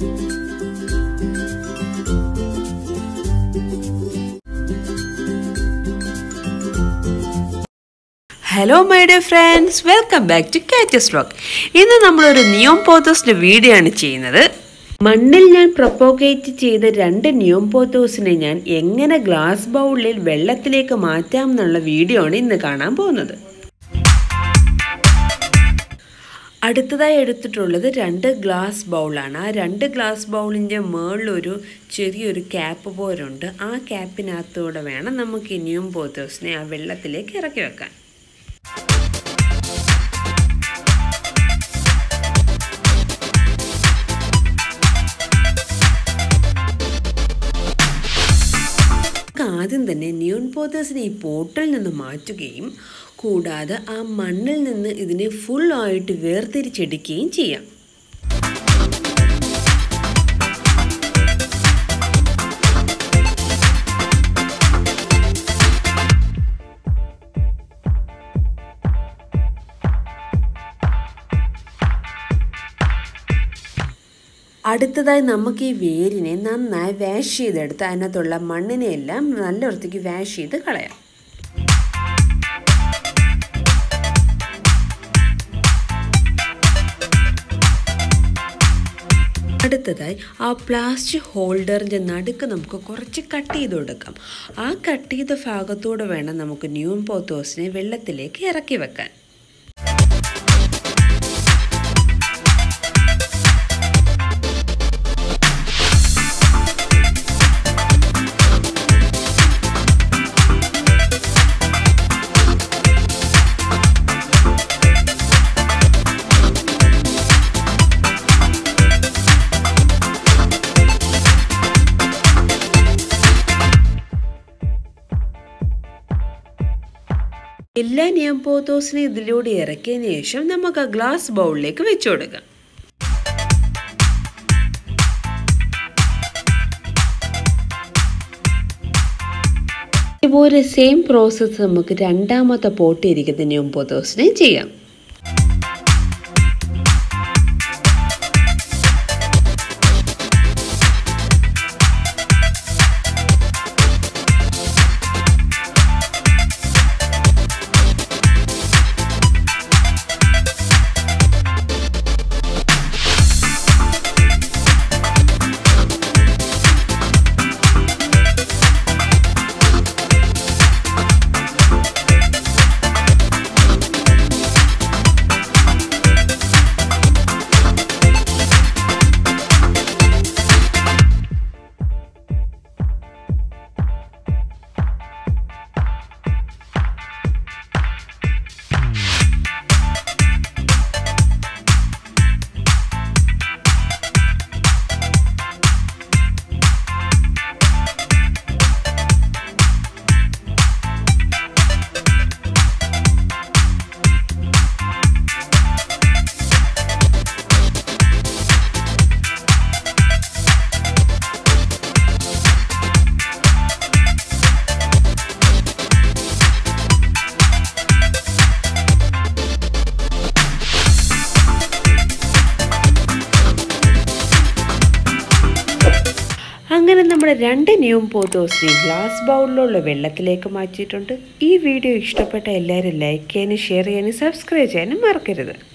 hello my dear friends welcome back to കാറ്റസ് vlog ഇന്ന് നമ്മളൊരു നിയോം പോത്തോസിൻ്റെ വീഡിയോ ആണ് ചെയ്യുന്നത് മണ്ണിൽ ഞാൻ പ്രൊപ്പോഗേറ്റ് ചെയ്ത രണ്ട് നിയോം പോത്തോസിനെ ഞാൻ എങ്ങനെ ഗ്ലാസ് ബൗളിൽ വെള്ളത്തിലേക്ക് മാറ്റാം എന്നുള്ള വീഡിയോ ആണ് ഇന്ന് കാണാൻ പോകുന്നത് അടുത്തതായി എടുത്തിട്ടുള്ളത് രണ്ട് ഗ്ലാസ് ബൗളാണ് ആ രണ്ട് ഗ്ലാസ് ബൗളിൻ്റെ മുകളിലൊരു ചെറിയൊരു ക്യാപ്പ് പോലുണ്ട് ആ ക്യാപ്പിനകത്തൂടെ വേണം നമുക്ക് ഇനിയും പോത്തോസിനെ ആ വെള്ളത്തിലേക്ക് ഇറക്കി വെക്കാൻ ആദ്യം തന്നെ ന്യൂൺ പോത്തേഴ്സിനെ ഈ പോട്ടിൽ നിന്ന് മാറ്റുകയും കൂടാതെ ആ മണ്ണിൽ നിന്ന് ഇതിനെ ഫുള്ളായിട്ട് വേർതിരിച്ചെടുക്കുകയും ചെയ്യാം അടുത്തതായി നമുക്ക് ഈ വേരിനെ നന്നായി വാഷ് ചെയ്തെടുത്ത് അതിനകത്തുള്ള മണ്ണിനെയെല്ലാം നല്ല വൃത്തിക്ക് വാഷ് ചെയ്ത് കളയാം അടുത്തതായി ആ പ്ലാസ്റ്റിക് ഹോൾഡറിൻ്റെ നടുക്ക് നമുക്ക് കുറച്ച് കട്ട് ചെയ്ത് കൊടുക്കാം ആ കട്ട് ചെയ്ത ഭാഗത്തൂടെ വേണം നമുക്ക് ന്യൂൺ പോത്തോസിനെ വെള്ളത്തിലേക്ക് ഇറക്കി വെക്കാൻ എല്ലാ നിയംപോത്തോസിനെ ഇതിലൂടെ ഇറക്കിയതിന് ശേഷം നമുക്ക് ആ ഗ്ലാസ് ബൗളിലേക്ക് വെച്ചു കൊടുക്കാം ഇതുപോലെ സെയിം പ്രോസസ്സ് നമുക്ക് രണ്ടാമത്തെ പോട്ട് ഇരിക്കുന്ന നിയംപോത്തോസിനെ ചെയ്യാം അങ്ങനെ നമ്മുടെ രണ്ട് ന്യൂം പോത്തോസിനെ ഗ്ലാസ് ബൗളിലുള്ള വെള്ളത്തിലേക്ക് മാറ്റിയിട്ടുണ്ട് ഈ വീഡിയോ ഇഷ്ടപ്പെട്ട എല്ലാവരും ലൈക്ക് ചെയ്യാനും ഷെയർ ചെയ്യാനും സബ്സ്ക്രൈബ് ചെയ്യാനും മറക്കരുത്